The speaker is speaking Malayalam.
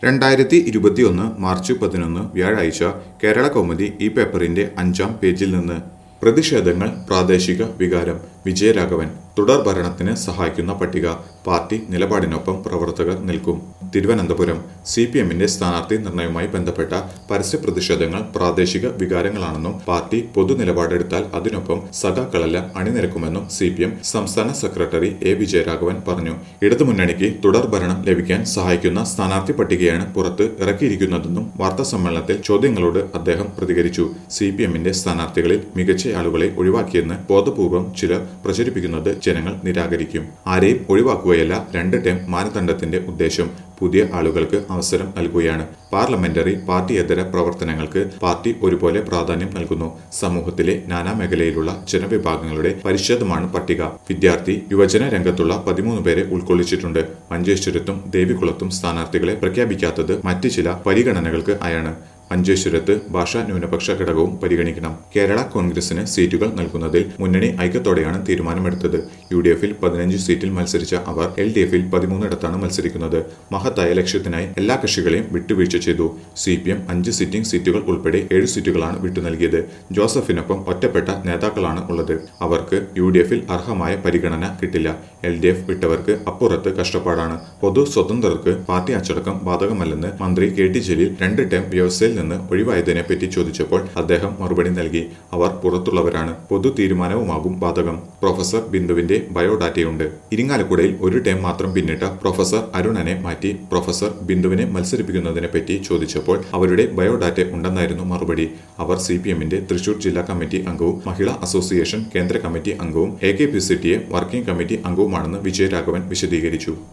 രണ്ടായിരത്തി ഇരുപത്തിയൊന്ന് മാർച്ച് പതിനൊന്ന് വ്യാഴാഴ്ച കേരള കൗമുദി ഈ പേപ്പറിന്റെ അഞ്ചാം പേജിൽ നിന്ന് പ്രതിഷേധങ്ങൾ പ്രാദേശിക വികാരം വിജയരാഘവൻ തുടർ ഭരണത്തിന് സഹായിക്കുന്ന പട്ടിക പാർട്ടി നിലപാടിനൊപ്പം പ്രവർത്തകർ നിൽക്കും തിരുവനന്തപുരം സി പി എമ്മിന്റെ സ്ഥാനാർത്ഥി നിർണയവുമായി ബന്ധപ്പെട്ട പരസ്യ പ്രതിഷേധങ്ങൾ പ്രാദേശിക വികാരങ്ങളാണെന്നും പാർട്ടി പൊതു നിലപാടെടുത്താൽ അതിനൊപ്പം സഖാക്കളെല്ലാം അണിനിരക്കുമെന്നും സി പി എം സംസ്ഥാന സെക്രട്ടറി എ വിജയരാഘവൻ പറഞ്ഞു ഇടതുമുന്നണിക്ക് തുടർ ഭരണം ലഭിക്കാൻ സഹായിക്കുന്ന സ്ഥാനാർത്ഥി പട്ടികയാണ് പുറത്ത് ഇറക്കിയിരിക്കുന്നതെന്നും വാർത്താ സമ്മേളനത്തിൽ ചോദ്യങ്ങളോട് അദ്ദേഹം പ്രതികരിച്ചു സി പി എമ്മിന്റെ സ്ഥാനാർത്ഥികളിൽ മികച്ച ആളുകളെ ഒഴിവാക്കിയെന്ന് ബോധപൂർവം ചിലർ പ്രചരിപ്പിക്കുന്നത് ജനങ്ങൾ നിരാകരിക്കും ആരെയും ഒഴിവാക്കുകയല്ല രണ്ട് ടേം മാനദണ്ഡത്തിന്റെ ഉദ്ദേശം പുതിയ ആളുകൾക്ക് അവസരം നൽകുകയാണ് പാർലമെന്ററി പാർട്ടിയേതര പ്രവർത്തനങ്ങൾക്ക് പാർട്ടി ഒരുപോലെ പ്രാധാന്യം നൽകുന്നു സമൂഹത്തിലെ നാനാ മേഖലയിലുള്ള ജനവിഭാഗങ്ങളുടെ പരിച്ഛേദമാണ് പട്ടിക വിദ്യാർത്ഥി യുവജന രംഗത്തുള്ള പതിമൂന്ന് പേരെ ഉൾക്കൊള്ളിച്ചിട്ടുണ്ട് മഞ്ചേശ്വരത്തും ദേവികുളത്തും സ്ഥാനാർത്ഥികളെ പ്രഖ്യാപിക്കാത്തത് മറ്റ് ചില പരിഗണനകൾക്ക് ആയാണ് മഞ്ചേശ്വരത്ത് ഭാഷാ ന്യൂനപക്ഷ ഘടകവും പരിഗണിക്കണം കേരള കോൺഗ്രസിന് സീറ്റുകൾ നൽകുന്നതിൽ മുന്നണി ഐക്യത്തോടെയാണ് തീരുമാനമെടുത്തത് യു ഡി എഫിൽ പതിനഞ്ച് സീറ്റിൽ മത്സരിച്ച അവർ എൽ ഡി എഫിൽ പതിമൂന്നിടത്താണ് മത്സരിക്കുന്നത് മഹത്തായ ലക്ഷ്യത്തിനായി എല്ലാ കക്ഷികളെയും വിട്ടുവീഴ്ച ചെയ്തു സി പി എം അഞ്ച് സിറ്റിംഗ് സീറ്റുകൾ ഉൾപ്പെടെ ഏഴ് സീറ്റുകളാണ് വിട്ടു നൽകിയത് ജോസഫിനൊപ്പം ഒറ്റപ്പെട്ട നേതാക്കളാണ് ഉള്ളത് അവർക്ക് യു ഡി എഫിൽ അർഹമായ പരിഗണന കിട്ടില്ല എൽ ഡി എഫ് വിട്ടവർക്ക് അപ്പുറത്ത് കഷ്ടപ്പാടാണ് പൊതു സ്വതന്ത്രർക്ക് പാർട്ടി അച്ചടക്കം ബാധകമല്ലെന്ന് മന്ത്രി കെ ടി ജലീൽ രണ്ട് ടേം വ്യവസ്ഥയിൽ നിന്ന് ഒഴിവായതിനെ പറ്റി ചോദിച്ചപ്പോൾ അദ്ദേഹം മറുപടി നൽകി അവർ പുറത്തുള്ളവരാണ് പൊതു തീരുമാനവുമാകും ബാധകം പ്രൊഫസർ ബിന്ദുവിന്റെ ബയോഡാറ്റയുണ്ട് ഇരിങ്ങാലക്കുടയിൽ ഒരു ടേം മാത്രം പിന്നിട്ട പ്രൊഫസർ അരുണനെ മാറ്റി പ്രൊഫസർ ബിന്ദുവിനെ മത്സരിപ്പിക്കുന്നതിനെ പറ്റി ചോദിച്ചപ്പോൾ അവരുടെ ബയോഡാറ്റ ഉണ്ടെന്നായിരുന്നു മറുപടി അവർ സി പി എമ്മിന്റെ തൃശൂർ ജില്ലാ കമ്മിറ്റി അംഗവും മഹിളാ അസോസിയേഷൻ കേന്ദ്ര കമ്മിറ്റി അംഗവും A K P C T A working committee അംഗവുമാണെന്ന് വിജയരാഘവൻ വിശദീകരിച്ചു